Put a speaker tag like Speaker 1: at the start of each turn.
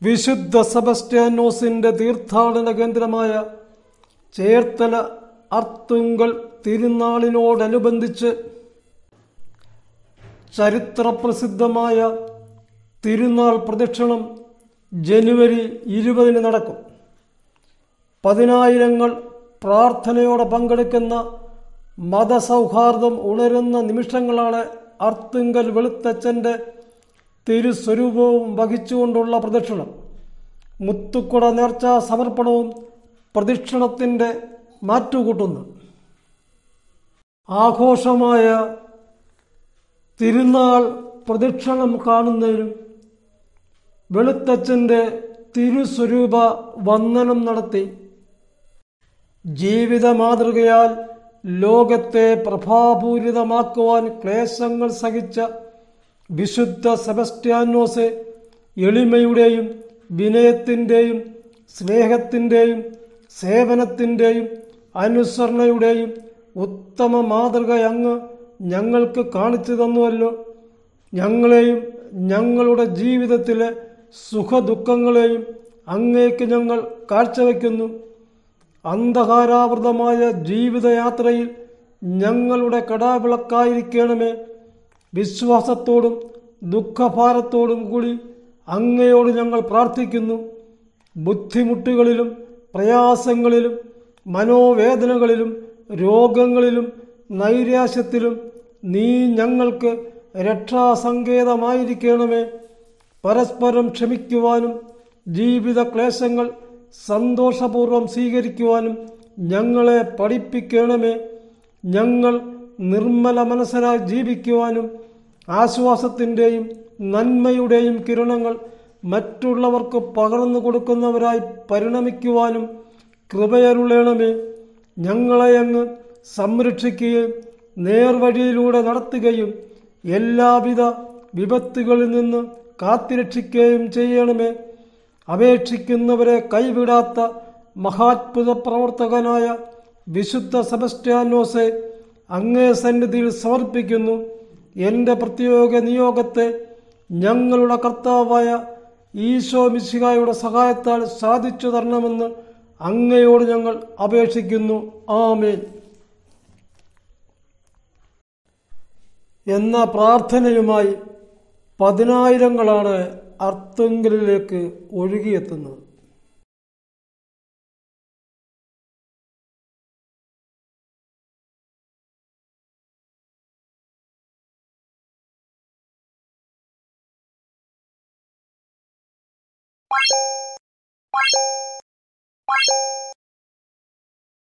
Speaker 1: വിശുദ്ധ സെബസ്റ്റ്യാനോസിന്റെ തീർത്ഥാടന കേന്ദ്രമായ ചേർത്തല അർത്തുങ്കൽ തിരുനാളിനോടനുബന്ധിച്ച് ചരിത്രപ്രസിദ്ധമായ തിരുനാൾ പ്രദക്ഷിണം ജനുവരി ഇരുപതിന് നടക്കും പതിനായിരങ്ങൾ പ്രാർത്ഥനയോടെ പങ്കെടുക്കുന്ന മതസൗഹാർദ്ദം ഉണരുന്ന നിമിഷങ്ങളാണ് അർത്തുങ്കൽ വെളുത്തച്ഛൻ്റെ തിരുസ്വരൂപവും വഹിച്ചുകൊണ്ടുള്ള പ്രദക്ഷിണം മുത്തുക്കുട നേർച്ച സമർപ്പണവും പ്രദക്ഷിണത്തിൻ്റെ മാറ്റുകൂട്ടുന്നു ആഘോഷമായ തിരുനാൾ പ്രദക്ഷിണം കാണുന്നതിനും വെളുത്തച്ഛൻ്റെ തിരുസ്വരൂപ വന്ദനം നടത്തി ജീവിത മാതൃകയാൽ ലോകത്തെ പ്രഭാപൂരിതമാക്കുവാൻ ക്ലേശങ്ങൾ സഹിച്ച വിശുദ്ധ സെബസ്റ്റ്യാനോസ് എളിമയുടെയും വിനയത്തിൻ്റെയും സ്നേഹത്തിൻ്റെയും സേവനത്തിൻ്റെയും അനുസരണയുടെയും ഉത്തമ മാതൃക അങ്ങ് ഞങ്ങൾക്ക് കാണിച്ചു തന്നുവല്ലോ ഞങ്ങളെയും ഞങ്ങളുടെ ജീവിതത്തിലെ സുഖദുഃഖങ്ങളെയും അങ്ങേക്ക് ഞങ്ങൾ കാഴ്ചവെക്കുന്നു അന്ധകാരാവൃതമായ ജീവിതയാത്രയിൽ ഞങ്ങളുടെ കടാവിളക്കായിരിക്കണമേ വിശ്വാസത്തോടും ദുഃഖഭാരത്തോടും കൂടി അങ്ങയോട് ഞങ്ങൾ പ്രാർത്ഥിക്കുന്നു ബുദ്ധിമുട്ടുകളിലും പ്രയാസങ്ങളിലും മനോവേദനകളിലും രോഗങ്ങളിലും നൈരാശ്യത്തിലും നീ ഞങ്ങൾക്ക് രക്ഷാസങ്കേതമായിരിക്കണമേ പരസ്പരം ക്ഷമിക്കുവാനും ജീവിത ക്ലേശങ്ങൾ സന്തോഷപൂർവ്വം സ്വീകരിക്കുവാനും ഞങ്ങളെ പഠിപ്പിക്കണമേ ഞങ്ങൾ നിർമ്മല മനസ്സനായി ജീവിക്കുവാനും ആശ്വാസത്തിൻ്റെയും നന്മയുടെയും കിരണങ്ങൾ മറ്റുള്ളവർക്ക് പകർന്നു കൊടുക്കുന്നവരായി പരിണമിക്കുവാനും കൃപയരുളേണമേ ഞങ്ങളെ അങ്ങ് സംരക്ഷിക്കുകയും നേർവഴിയിലൂടെ നടത്തുകയും എല്ലാവിധ വിപത്തുകളിൽ നിന്ന് കാത്തിരക്ഷിക്കുകയും ചെയ്യണമേ അപേക്ഷിക്കുന്നവരെ കൈവിടാത്ത മഹാത്ഭുത പ്രവർത്തകനായ വിശുദ്ധ സെബസ്റ്റ്യാനോസെ അങ്ങേ സന്നിധിയിൽ സമർപ്പിക്കുന്നു എൻ്റെ പ്രത്യേക നിയോഗത്തെ ഞങ്ങളുടെ കർത്താവായ ഈശോ മിശിഹായുടെ സഹായത്താൽ സാധിച്ചു തരണമെന്ന് അങ്ങയോട് ഞങ്ങൾ അപേക്ഷിക്കുന്നു ആമേൻ എന്ന പ്രാർത്ഥനയുമായി പതിനായിരങ്ങളാണ് അർത്തുങ്കലിലേക്ക് ഒഴുകിയെത്തുന്നത്
Speaker 2: Bye.